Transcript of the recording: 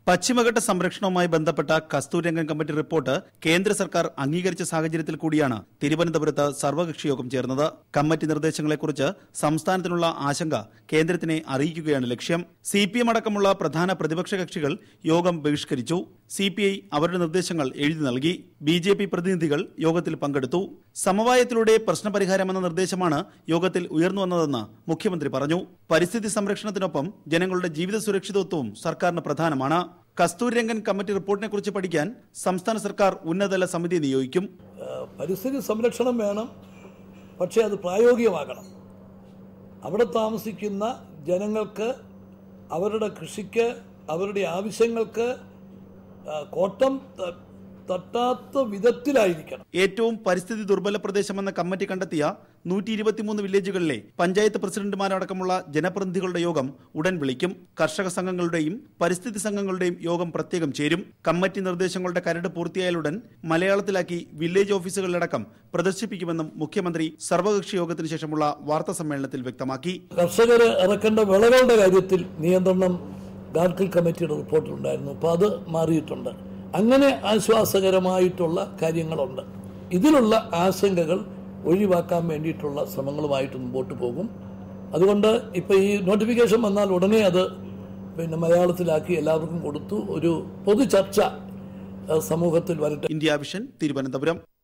പശ്ചിമഘട്ട സംരക്ഷണവുമായി ബന്ധപ്പെട്ട Kasturirangan committee report കേന്ദ്ര സർക്കാർ അംഗീകരിച്ച സാഹചര്യത്തിൽ കൂടിയാണ് തിരുവനന്തപുരത്ത് സർവകക്ഷി യോഗം ചേർന്നത് കമ്മിറ്റി നിർദ്ദേശങ്ങളെക്കുറിച്ച് സംസ്ഥാനത്തിനുള്ള ആശങ്ക കേന്ദ്രത്തിനെ അറിയിക്കുകയാണ് ലക്ഷ്യം സി പി എം അടക്കമുള്ള പ്രധാന പ്രതിപക്ഷ കക്ഷികൾ യോഗം ബഹിഷ്കരിച്ചു സി പി ഐ അവരുടെ നിർദ്ദേശങ്ങൾ എഴുതി നൽകി ബി ജെ പി പ്രതിനിധികൾ യോഗത്തിൽ പങ്കെടുത്തു സമവായത്തിലൂടെ പ്രശ്നപരിഹാരമെന്ന നിർദ്ദേശമാണ് യോഗത്തിൽ ഉയർന്നു വന്നതെന്ന് മുഖ്യമന്ത്രി പറഞ്ഞു പരിസ്ഥിതി സംരക്ഷണത്തിനൊപ്പം ജനങ്ങളുടെ ജീവിത സുരക്ഷിതത്വവും സർക്കാരിന് പ്രധാനമാണ് കസ്തൂരിരംഗൻ കമ്മിറ്റി റിപ്പോർട്ടിനെ കുറിച്ച് പഠിക്കാൻ സംസ്ഥാന സർക്കാർ ഉന്നതതല സമിതി നിയോഗിക്കും ഏഹ് പരിസ്ഥിതി സംരക്ഷണം വേണം പക്ഷേ അത് പ്രായോഗികമാകണം അവിടെ താമസിക്കുന്ന ജനങ്ങൾക്ക് അവരുടെ കൃഷിക്ക് അവരുടെ ആവശ്യങ്ങൾക്ക് ആ, കോട്ടം ത- തട്ടാത്ത വിധത്തിലായിരിക്കണം ഏറ്റവും പരിസ്ഥിതി ദുർബല പ്രദേശമെന്ന കമ്മിറ്റി കണ്ടെത്തിയ നൂറ്റി ഇരുപത്തിമൂന്ന് വില്ലേജുകളിലെ പഞ്ചായത്ത് പ്രസിഡന്റുമാരടക്കമുള്ള ജനപ്രതിനിധികളുടെ യോഗം ഉടൻ വിളിക്കും കർഷക സംഘങ്ങളുടെയും പരിസ്ഥിതി സംഘങ്ങളുടെയും യോഗം പ്രത്യേകം ചേരും കമ്മിറ്റി നിർദ്ദേശങ്ങളുടെ കരട് പൂർത്തിയായാലുടൻ മലയാളത്തിലാക്കി വില്ലേജ് ഓഫീസുകളിലടക്കം പ്രദർശിപ്പിക്കുമെന്നും മുഖ്യമന്ത്രി സർവകക്ഷി യോഗത്തിന് ശേഷമുള്ള വാർത്താ സമ്മേളനത്തിൽ വ്യക്തമാക്കി കർഷകർ ഇറക്കേണ്ട വിളകളുടെ കാര്യത്തിൽ നിയന്ത്രണം ഗാഡ്കിൽ കമ്മിറ്റിയുടെ റിപ്പോർട്ടിലുണ്ടായിരുന്നു അപ്പോൾ അത് മാറിയിട്ടുണ്ട് അങ്ങനെ ആശ്വാസകരമായിട്ടുള്ള കാര്യങ്ങളുണ്ട് ഇതിലുള്ള ആശങ്കകൾ ഒഴിവാക്കാൻ വേണ്ടിയിട്ടുള്ള ശ്രമങ്ങളുമായിട്ട് മുമ്പോട്ട് പോകും അതുകൊണ്ട് ഇപ്പോൾ ഈ നോട്ടിഫിക്കേഷൻ വന്നാൽ ഉടനെ അത് പിന്നെ മലയാളത്തിലാക്കി എല്ലാവർക്കും കൊടുത്തു ഒരു പൊതു ചർച്ച ഏഹ്, സമൂഹത്തിൽ വരട്ടെ ഇന്ത്യ വിഷൻ തിരുവനന്തപുരം